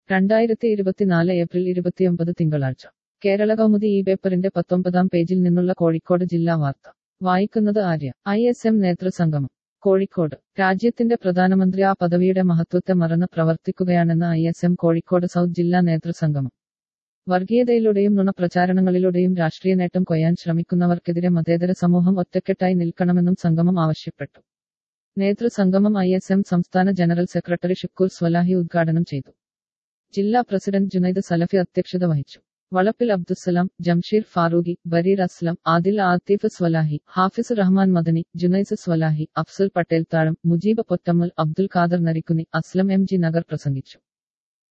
രണ്ടായിരത്തി ഇരുപത്തിനാല് ഏപ്രിൽ ഇരുപത്തിയൊമ്പത് തിങ്കളാഴ്ച കേരള കൗമുദി ഈ പേപ്പറിന്റെ പത്തൊമ്പതാം പേജിൽ നിന്നുള്ള കോഴിക്കോട് ജില്ലാ വാർത്ത വായിക്കുന്നത് ആര്യ ഐ എസ് എം നേതൃസംഗമം കോഴിക്കോട് രാജ്യത്തിന്റെ പ്രധാനമന്ത്രി ആ പദവിയുടെ മഹത്വത്തെ മറന്ന് പ്രവർത്തിക്കുകയാണെന്ന് I S M Kozhikode south ജില്ലാ നേതൃസംഗമം വർഗീയതയിലൂടെയും നുണപ്രചാരണങ്ങളിലൂടെയും രാഷ്ട്രീയ നേട്ടം കൊയ്യാൻ ശ്രമിക്കുന്നവർക്കെതിരെ മതേതര സമൂഹം ഒറ്റക്കെട്ടായി നിൽക്കണമെന്നും സംഗമം ആവശ്യപ്പെട്ടു നേതൃസംഗമം ഐ എസ് എം സംസ്ഥാന ജനറൽ സെക്രട്ടറി ഷുക്കൂർ സ്വലാഹി ഉദ്ഘാടനം ചെയ്തു ജില്ലാ പ്രസിഡന്റ് ജുനൈദ് സലഫി അധ്യക്ഷത വഹിച്ചു വളപ്പിൽ അബ്ദുസലാം ജംഷീർ ഫാറൂഖി ബരീർ അസ്ലം ആദിൽ ആത്തിഫ് സ്വലാഹി ഹാഫിസ് റഹ്മാൻ മദനി ജുനൈസ് സ്വലാഹി അഫ്സൽ പട്ടേൽ താഴം മുജീബ് പൊറ്റമ്മൽ അബ്ദുൽ ഖാദർ നരിക്കുനി അസ്ലം എം ജി നഗർ പ്രസംഗിച്ചു